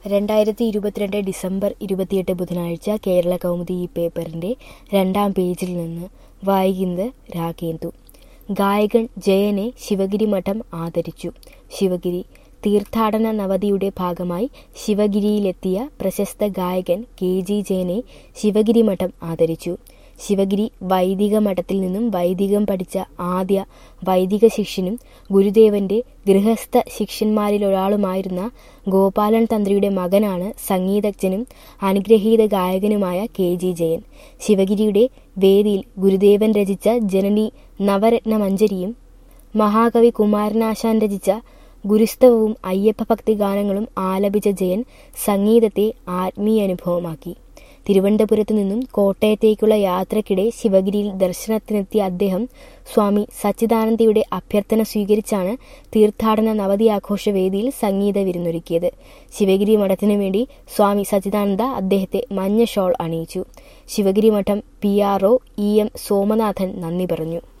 രണ്ടായിരത്തി ഇരുപത്തിരണ്ട് ഡിസംബർ ഇരുപത്തിയെട്ട് ബുധനാഴ്ച കേരള കൗമുദി ഈ പേപ്പറിന്റെ രണ്ടാം പേജിൽ നിന്ന് വായിക്കുന്നത് രാഗേന്ദു ഗായകൻ ജയനെ ശിവഗിരി മഠം ആദരിച്ചു ശിവഗിരി തീർത്ഥാടന നവതിയുടെ ഭാഗമായി ശിവഗിരിയിലെത്തിയ പ്രശസ്ത ഗായകൻ കെ ജി ജയനെ ശിവഗിരി മഠം ആദരിച്ചു ശിവഗിരി വൈദിക മഠത്തിൽ നിന്നും വൈദികം പഠിച്ച ആദ്യ വൈദിക ശിഷ്യനും ഗുരുദേവന്റെ ഗൃഹസ്ഥ ശിഷ്യന്മാരിലൊരാളുമായിരുന്ന ഗോപാലൻ തന്ത്രിയുടെ മകനാണ് സംഗീതജ്ഞനും അനുഗ്രഹീത ഗായകനുമായ കെ ജി ജയൻ ശിവഗിരിയുടെ വേദിയിൽ ഗുരുദേവൻ രചിച്ച ജനനി നവരത്ന മഞ്ജരിയും മഹാകവി കുമാരനാശാൻ രചിച്ച ഗുരുസ്തവവും അയ്യപ്പ ഭക്തി ഗാനങ്ങളും ആലപിച്ച ജയൻ സംഗീതത്തെ ആത്മീയാനുഭവമാക്കി തിരുവനന്തപുരത്തു നിന്നും കോട്ടയത്തേക്കുള്ള യാത്രക്കിടെ ശിവഗിരിയിൽ ദർശനത്തിനെത്തിയ അദ്ദേഹം സ്വാമി സച്ചിദാനന്ദയുടെ അഭ്യർത്ഥന സ്വീകരിച്ചാണ് തീർത്ഥാടന നവതി ആഘോഷ വേദിയിൽ സംഗീത വിരുന്നൊരുക്കിയത് ശിവഗിരി മഠത്തിനു വേണ്ടി സ്വാമി സച്ചിദാനന്ദ അദ്ദേഹത്തെ മഞ്ഞ ഷോൾ അണിയിച്ചു ശിവഗിരി മഠം P R O E M Somanathan നന്ദി പറഞ്ഞു